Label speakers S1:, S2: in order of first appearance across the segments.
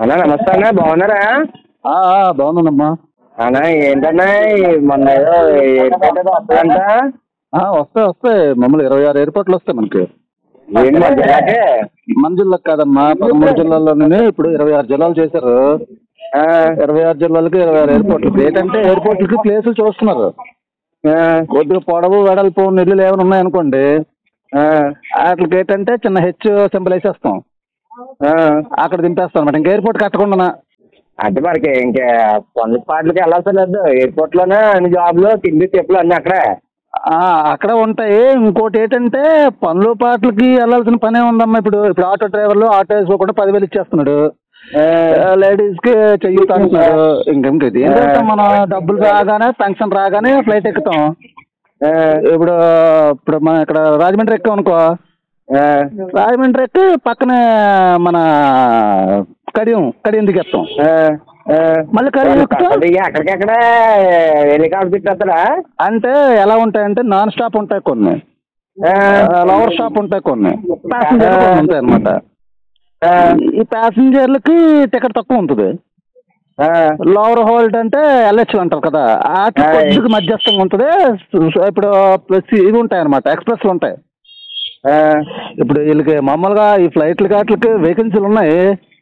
S1: అన్నా నమస్తే అన్న బాగున్నారా
S2: ఆ, ఆ, బాగున్నానమ్మా
S1: అన్నా ఏంటన్నా ఈ మొన్న ఏదో ఎయిర్పోర్ట్ ఏదో వస్తుందంట
S2: ఆ, వస్తాయి వస్తాయి మమ్మల్ని ఇరవై ఆరు ఎయిర్పోర్ట్లు వస్తాయి మనకి
S1: ఏంటి మన జిల్లాకి
S2: మన జిల్లాకు కాదమ్మా పదమూడు జిల్లాల్లోనే ఇప్పుడు ఇరవై ఆరు జిల్లాలు చేశారు
S1: ఆ,
S2: ఇరవై ఆరు జిల్లాలకి ఇరవై ఆరు ఎయిర్పోర్ట్లు ఏంటంటే ఎయిర్పోర్ట్లకి ప్లేసులు చూస్తున్నారు
S1: ఆ,
S2: కొద్దిగా పొడవు వెడల్పు నిల్లులు ఏమైనా ఉన్నాయనుకోండి
S1: ఆ,
S2: వాటికి ఏంటంటే చిన్న హెచ్ సింబల్ వేసేస్తాం
S1: ఆ.
S2: అక్కడ దింపేస్తాం అనమాట ఇంకా ఎయిర్పోర్ట్ కట్టకుండా
S1: అంటే మనకి ఇంకా పనుల పాటలకి వెళ్ళాల్సిన లేదు ఎయిర్పోర్ట్ లోనే అన్ని జాబ్లు తిండి చెప్పులు అన్ని అక్కడే
S2: అక్కడ ఉంటాయి ఇంకోటి ఏంటంటే పనులు పాటలకి వెళ్ళాల్సిన పనే ఉందమ్మా ఇప్పుడు ఇప్పుడు ఆటో డ్రైవర్లు ఆటో వేసుకోకుండా పదివేలు ఇచ్చేస్తున్నాడు
S1: ఆ,
S2: లేడీస్ కి చెయ్యి తాకుతున్నారు ఇంకేంటి ఇది ఏంటంటే మనం డబ్బులు రాగానే పెన్షన్ రాగానే ఫ్లైట్ ఎక్కుతాం
S1: ఆ,
S2: ఇప్పుడు ఇప్పుడు మనం ఇక్కడ రాజమండ్రి ఎక్కాం అనుకో
S1: ఆ,
S2: రాజమండ్రి ఎక్కి పక్కనే మన కడియం కడియం దిగేస్తాం
S1: ఆ, ఆ.
S2: మళ్ళీ కడియం ఎక్కుతాం
S1: అది అక్కడికక్కడ హెలికాప్టర్ తిట్టేస్తారా
S2: అంటే ఎలా ఉంటాయంటే నాన్ స్టాప్ ఉంటాయి కొన్ని లవర్ స్టాప్ ఉంటాయి కొన్ని ప్యాసింజర్ ఉంటాయి అనమాట ఈ ప్యాసింజర్లకి టికెట్ తక్కువ ఉంటుంది లోవర్ హోల్డ్ అంటే ఎల్హెచ్ అంటారు కదా వాటి
S1: ఆయ్.
S2: కొద్దిగా మధ్యస్థంగా ఉంటుంది సో ఇప్పుడు ప్లస్ ఇవి ఉంటాయి అనమాట ఎక్స్ప్రెస్లు ఉంటాయి ఇప్పుడు వీళ్ళకి మామూలుగా ఈ ఫ్లైట్లు వాటికి వేకెన్సీలు ఉన్నాయి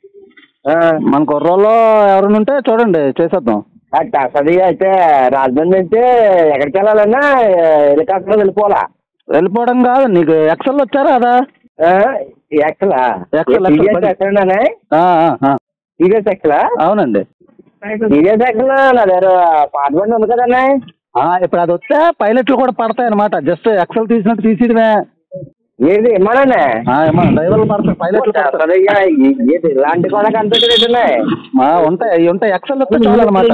S2: మన కుర్రోళ్ళు ఎవరైనా ఉంటే చూడండి చేసేద్దాం
S1: అది అయితే రాజమండ్రి నుంచి ఎక్కడికి వెళ్ళాలన్నా హెలికాప్టర్ వెళ్ళిపోవాలా
S2: వెళ్ళిపోవడం కాదు నీకు ఎక్సెల్ వచ్చారా అదా
S1: ఎక్కలా
S2: ఎక్కలా, ఎక్కలా.
S1: ఎక్కడనే
S2: ఆ, ఆ, ఆ.
S1: సీరియస్ ఎక్కలా
S2: అవునండి
S1: సీరియస్ ఎక్కలా నా దగ్గర పాత బండి ఉంది కదన్నా
S2: ఆ, ఇప్పుడు అది వస్తే పైలట్లు కూడా పడతాయి అనమాట జస్ట్ ఎక్సెల్ తీసినట్టు తీసేయడమే
S1: ఏది ఇమ్మనండి
S2: ఆ, ఏమో డ్రైవర్లు పడతాయి పైలట్లు పడతారు
S1: ఇలాంటి కూడా కనిపించలేదున్నాయి
S2: ఆ, ఉంటాయి అవి ఉంటాయి ఎక్సెల్ వస్తే చాలు అనమాట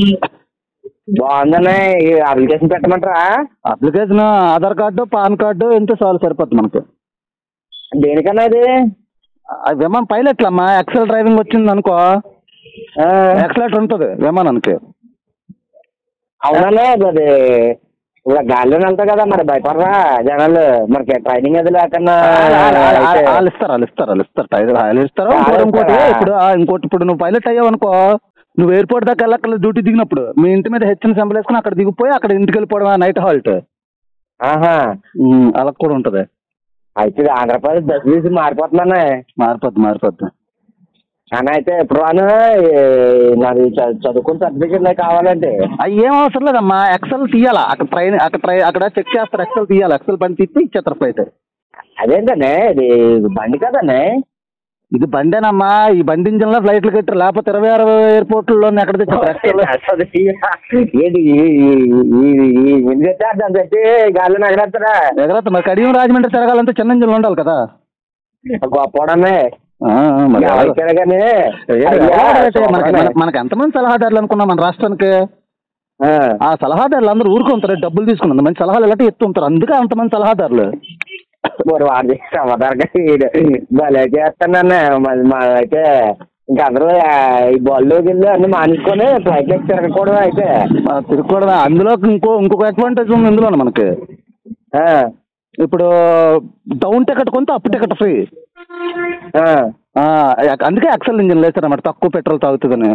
S1: బాగుందన్నా ఈ అప్లికేషన్ పెట్టమంటారా
S2: application Aadhaar card pan card ఇంటే చాలు సరిపోతుంది మనకు
S1: దేనికన్నా ఇది
S2: ఆ, విమానం పైలట్లు అమ్మా ఎక్సెల్ డ్రైవింగ్ వచ్చింది అనుకో
S1: ఆ,
S2: ఎక్సలేటర్ ఉంటుంది విమానానికి
S1: అవునన్నా అది ఇలా గాలిలోనే వెళ్తాయి కదా మరి భయపడరా జనాలు మనకి ట్రైనింగ్ అది లేకుండా అయితే-
S2: వాళ్ళు ఇస్తారు వాళ్ళు ఇస్తారు వాళ్ళు ఇస్తారు టైర్ వాళ్ళు ఇస్తారు
S1: వాళ్ళు
S2: ఇంకోటి ఇంకోటి
S1: ఇస్తారా?
S2: ఇప్పుడు ఆ, ఇంకోటి ఇప్పుడు నువ్వు పైలట్ అయ్యావు అనుకో నువ్వు ఎయిర్పోర్ట్ దాకా వెళ్ళక్కర్లేదు డ్యూటీ దిగినప్పుడు మీ ఇంటి మీద హెచ్ఎన్ సెంబల్ వేసుకుని అక్కడ దిగిపోయి అక్కడ ఇంటికి వెళ్ళిపోవడం నైట్ హాల్ట్
S1: ఆహా
S2: అలా కూడా ఉంటుంది
S1: అయితే ఇది ఆంధ్రప్రదేశ్ బస్ ఫీజు మారిపోతున్నానే
S2: మారిపోద్ది మారిపోద్ది
S1: కానీ అయితే ఎప్పుడు రాను ఏ, నాది చ- చదువుకున్న సర్టిఫికేట్ నాకు కావాలంటే
S2: అవి ఏం అవసరం లేదమ్మా ఎక్సెల్ తీయాలా అక్కడ ట్రైన్ అక్కడ ట్రై అక్కడ చెక్ చేస్తారు ఎక్సెల్ తీయాలి ఎక్సెల్ పని తీసి ఇచ్చేస్తారు ఫ్లైట్
S1: అదేంటనే ఇది బండి కదనే
S2: ఇది బండేనమ్మా ఈ బండి ఇంజిన్ లో ఫ్లైట్లు కట్టారు లేకపోతే ఇరవై ఆరు ఎయిర్పోర్ట్లో ఎక్కడ తెచ్చారు ఎక్సెల్
S1: అసలు ఏంటి ఈ దాన్ని పెట్టి గాలిలో ఎగరేస్తారా
S2: ఎగరత్త మరి కడియం రాజమండ్రి తిరగాలంటే చిన్న ఇంజిన్ ఉండాలి కదా
S1: గొప్పడమే
S2: ఆ, ఆ, మరి ఎలాగో.
S1: ఎవరికైనా కానీ
S2: ఏ,
S1: అయ్యా,
S2: ఎవరైతే మనకి
S1: చూడండి.
S2: మన- మనకి ఎంతమంది సలహాదారులు అనుకున్నాం మన రాష్ట్రానికి
S1: ఆ,
S2: ఆ సలహాదారులు అందరూ ఊరుకుంటారు డబ్బులు తీసుకున్నారు మంచి సలహాలు ఎలాంటి ఎత్తుంటారు అందుకే అంతమంది సలహాదారులు
S1: మరి వాడి సమాధానంగా భలే చేస్తానన్న మరి మా అయితే ఇంకా అందరూ ఆ, ఈ బళ్ళు గిల్లు అన్ని మానేసుకొని ఫ్లైట్ ఎక్కి తిరగకూడదు అయితే
S2: ఆ, తిరగకూడదు అందులో ఇంకో ఇంకొక అడ్వాంటేజ్ ఉంది ఇందులో మనకి
S1: ఆ,
S2: ఇప్పుడు డౌన్ టికెట్ కొంత అప్ టికెట్ ఫ్రీ
S1: ఆ.
S2: ఆ, అందుకే ఎక్సెల్ ఇంజిన్ లేచారన్నమాట తక్కువ పెట్రోల్ తాగుతుందని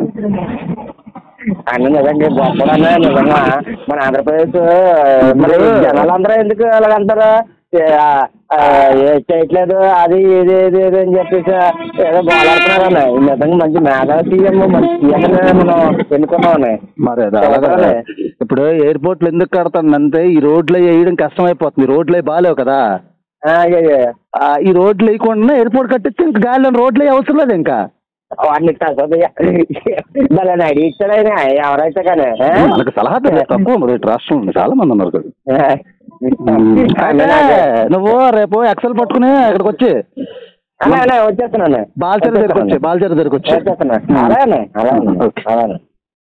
S1: అన్న నిజంగా గొప్పడన్నా నిజంగా మన ఆంధ్రప్రదేశ్ మరి జనాలందరూ ఎందుకు అలాగంటారు ఏ, ఆ, ఆ, ఏ చేయట్లేదు అది ఇది ఇది ఇది అని చెప్పేసి ఏదో గోలాడుతున్నారన్న నిజంగా మంచి మేధావి సీఎం మంచి సీఎం మనం ఎన్నుకున్నామని
S2: మరి అది అలాగే
S1: చెప్పాలి.
S2: ఇప్పుడు ఎయిర్పోర్ట్లు ఎందుకు కడతానంటే ఈ రోడ్లు వేయడం కష్టమైపోతుంది రోడ్లు అవి బాగాలేవు కదా
S1: ఆ, ఇక, ఇక.
S2: ఆ, ఈ రోడ్లు వేయకుండా ఎయిర్పోర్ట్ కట్టిస్తే ఇంకా గాలిలో రోడ్లు వేయ అవసరం లేదు ఇంకా
S1: వాడిని తగ్గదు భలే ఐడియా ఇచ్చాడు ఆయన ఎవరైతే కానీ ఆ?
S2: మనకు సలహా తక్కువ మరి ఇటు రాష్ట్రంలో చాలా మంది ఉన్నారు కదా
S1: అన్న,
S2: అయితే
S1: నాకు-
S2: నువ్వు రేపు ఎక్సెల్ పట్టుకుని ఇక్కడికి వచ్చి
S1: అన్న, అన్న, వచ్చేస్తున్నాను
S2: బాల్చర్ దగ్గరికి వచ్చి బాల్చర్ దగ్గరికి వచ్చి
S1: వచ్చేస్తున్నా అలానే అలానే
S2: ఓకే.
S1: అలానే